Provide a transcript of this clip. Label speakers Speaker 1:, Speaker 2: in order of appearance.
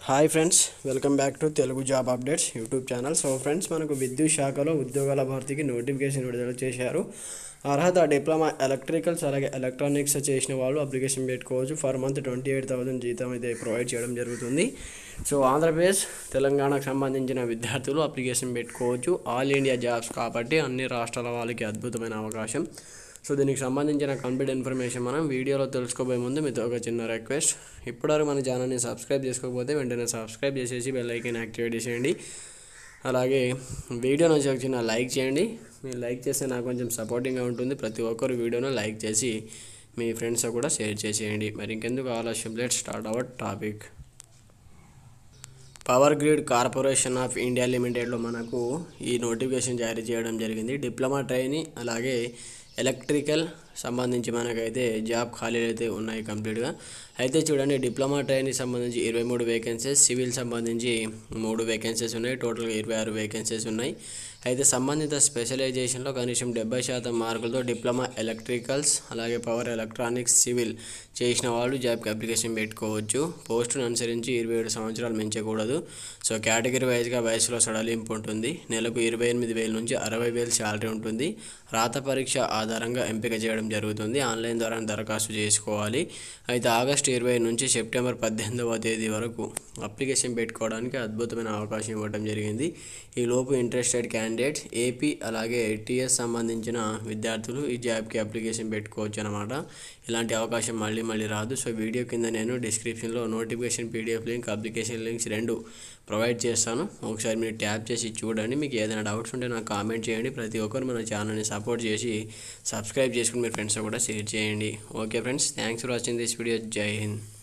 Speaker 1: hi friends welcome back to Telugu job updates YouTube channel so friends మనకు విద్యుత్ శాఖలో ఉద్యోగాల భర్తీకి నోటిఫికేషన్ విడుదల చేశారు అర్హత డిప్లొమా ఎలక్ట్రికల్స్ అలాగే ఎలక్ట్రానిక్స్ చేసిన వాళ్ళు అప్లికేషన్ పెట్టుకోవచ్చు for month twenty eight thousand జీతం అయితే ప్రొవైడ్ చేయడం జరుగుతుంది సో ఆంధ్రప్రదేశ్ తెలంగాణకు సంబంధించిన విద్యార్థులు అప్లికేషన్ పెట్టుకోవచ్చు ఆల్ ఇండియా జాబ్స్ కాబట్టి అన్ని రాష్ట్రాల వాళ్ళకి అద్భుతమైన అవకాశం సో దీనికి సంబంధించిన కంప్లీట్ ఇన్ఫర్మేషన్ మనం వీడియోలో తెలుసుకోబోయే ముందు మీతో ఒక చిన్న రిక్వెస్ట్ ఇప్పటివరకు మన ఛానల్ని సబ్స్క్రైబ్ చేసుకోకపోతే వెంటనే సబ్స్క్రైబ్ చేసేసి బెల్ ఐకాన్ యాక్టివేట్ చేసేయండి అలాగే వీడియో నుంచి ఒక చిన్న లైక్ చేయండి మీరు లైక్ చేస్తే నాకు కొంచెం సపోర్టింగ్గా ఉంటుంది ప్రతి ఒక్కరు వీడియోను లైక్ చేసి మీ ఫ్రెండ్స్ కూడా షేర్ చేసేయండి మరి ఇంకెందుకు ఆలస్యం let start our topic power grid corporation of India లిమిటెడ్లో మనకు ఈ నోటిఫికేషన్ జారీ చేయడం జరిగింది డిప్లొమా ట్రైనీ అలాగే ఎలక్ట్రికల్ సంబంధించి మనకైతే జాబ్ ఖాళీలు అయితే ఉన్నాయి కంప్లీట్గా అయితే చూడండి డిప్లొమా ట్రైన్కి సంబంధించి ఇరవై మూడు వేకెన్సీస్ సివిల్ సంబంధించి మూడు వేకెన్సీస్ ఉన్నాయి టోటల్గా ఇరవై ఆరు వేకెన్సీస్ ఉన్నాయి అయితే సంబంధిత స్పెషలైజేషన్లో కనీసం డెబ్బై శాతం మార్కులతో డిప్లొమా ఎలక్ట్రికల్స్ అలాగే పవర్ ఎలక్ట్రానిక్స్ సివిల్ చేసిన వాళ్ళు జాబ్కి అప్లికేషన్ పెట్టుకోవచ్చు పోస్టును అనుసరించి ఇరవై ఏడు సంవత్సరాలు మించకూడదు సో కేటగిరీ వైజ్గా వయసులో సడలింపు ఉంటుంది నెలకు ఇరవై ఎనిమిది వేల నుంచి అరవై వేలు శాలరీ ఉంటుంది రాత పరీక్ష ఆధారంగా ఎంపిక చేయడం జరుగుతుంది ఆన్లైన్ ద్వారా దరఖాస్తు చేసుకోవాలి అయితే ఆగస్టు ఇరవై నుంచి సెప్టెంబర్ పద్దెనిమిదవ తేదీ వరకు అప్లికేషన్ పెట్టుకోవడానికి అద్భుతమైన అవకాశం ఇవ్వడం జరిగింది ఈ లోపు ఇంట్రెస్టెడ్ క్యాండిడేట్స్ ఏపీ అలాగే టీఎస్ సంబంధించిన విద్యార్థులు ఈ జాబ్కి అప్లికేషన్ పెట్టుకోవచ్చు అనమాట ఇలాంటి అవకాశం మళ్ళీ మళ్ళీ రాదు సో వీడియో కింద నేను డిస్క్రిప్షన్లో notification PDF link application links రెండు ప్రొవైడ్ చేస్తాను ఒకసారి మీరు ట్యాప్ చేసి చూడండి మీకు ఏదైనా డౌట్స్ ఉంటే నాకు కామెంట్ చేయండి ప్రతి ఒక్కరు మన ఛానల్ని సపోర్ట్ చేసి సబ్స్క్రైబ్ చేసుకుని మీ ఫ్రెండ్స్ కూడా షేర్ చేయండి okay friends thanks for watching this video Jai Hind